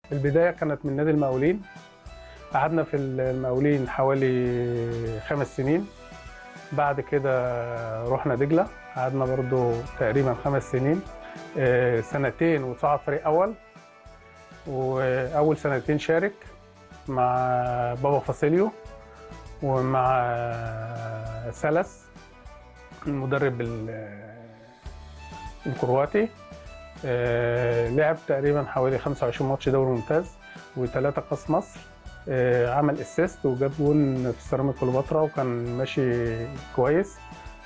البداية كانت من نادي المقاولين قعدنا في المقاولين حوالي خمس سنين بعد كده رحنا دجلة قعدنا برضو تقريبا خمس سنين آه، سنتين وصعد فريق أول وأول سنتين شارك مع بابا فاسيليو ومع سلس المدرب ال- الكرواتي آه، لعب تقريبا حوالي 25 ماتش دوري ممتاز وثلاثة كاس مصر آه، عمل اسيست وجاب جون في سيراميك كليوباترا وكان ماشي كويس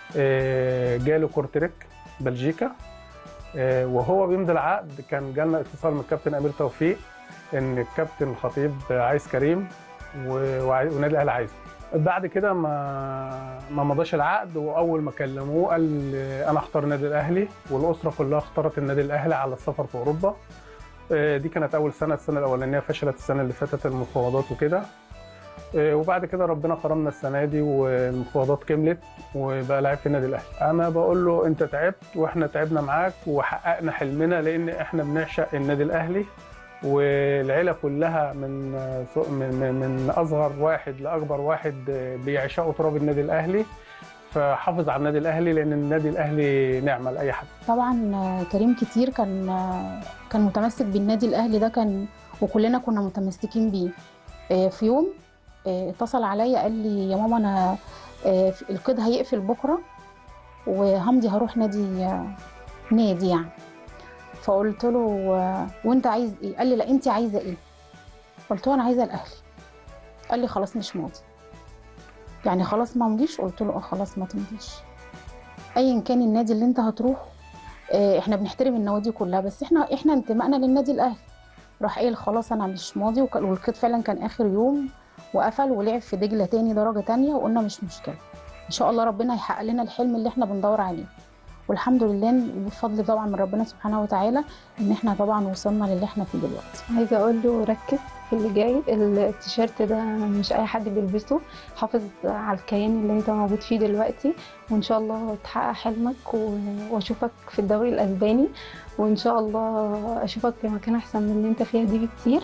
آه، جاله كورتريك بلجيكا آه، وهو بيمضي العقد كان جالنا اتصال من الكابتن امير توفيق ان الكابتن الخطيب عايز كريم و- وعاي- والنادي الاهلي عايزه بعد كده ما ما مضاش العقد واول ما كلموه قال انا اختار النادي الاهلي والاسره كلها اختارت النادي الاهلي على السفر في اوروبا آه، دي كانت اول سنه السنه الاولانيه فشلت السنه اللي فاتت المفاوضات وكده آه، وبعد كده ربنا كرمنا السنه دي والمفاوضات كملت وبقى لاعب في النادي الاهلي انا بقول له انت تعبت واحنا تعبنا معاك وحققنا حلمنا لان احنا بنعشق النادي الاهلي والعيله كلها من من من- من اصغر واحد لاكبر واحد بيعشقوا تراب النادي الاهلي فحافظ على النادي الاهلي لان النادي الاهلي نعمه لاي حد طبعا آه، كريم كتير كان آه، كان متمسك بالنادي الاهلي ده كان وكلنا كنا متمسكين بيه آه، في يوم آه، اتصل عليا قال لي يا ماما انا آه، في- القيد هيقفل بكره وهمضي هروح نادي آه، نادي يعني فقلت له آه، وانت عايز ايه قال لي لا انت عايزه ايه قلت له انا عايزه الاهلي قال لي خلاص مش ماضي يعني خلاص ما مضيش قلت له اه خلاص ما تمضيش ايا كان النادي اللي انت هتروحه آه، احنا بنحترم النوادي كلها بس احنا احنا انتمائنا للنادي الاهلي راح قايل خلاص انا مش ماضي وك- والقيد فعلا كان اخر يوم وقفل ولعب في دجله تاني درجه تانية وقلنا مش مشكله ان شاء الله ربنا هيحقق لنا الحلم اللي احنا بندور عليه والحمد لله بفضل طبعا من ربنا سبحانه وتعالى ان احنا طبعا وصلنا للي احنا فيه دلوقتي عايزه اقول له ركز في اللي جاي التيشيرت ده مش اي حد بيلبسه حافظ على الكيان اللي انت موجود فيه دلوقتي وان شاء الله تحقق حلمك و- واشوفك في الدوري الاسباني وان شاء الله اشوفك في مكان احسن من اللي انت فيها دي بكتير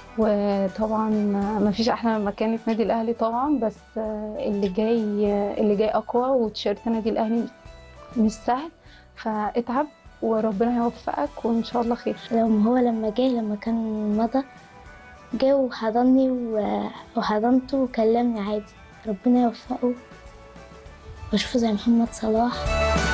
وطبعا ما فيش احلى من مكانة نادي الاهلي طبعا بس اللي جاي اللي جاي اقوى وتيشيرت نادي الاهلي مش سهل فاتعب وربنا يوفقك وان شاء الله خير لما هو لما جه لما كان مضى جه وحضني و- وحضنته وكلمني عادي ربنا يوفقه واشوفه زي محمد صلاح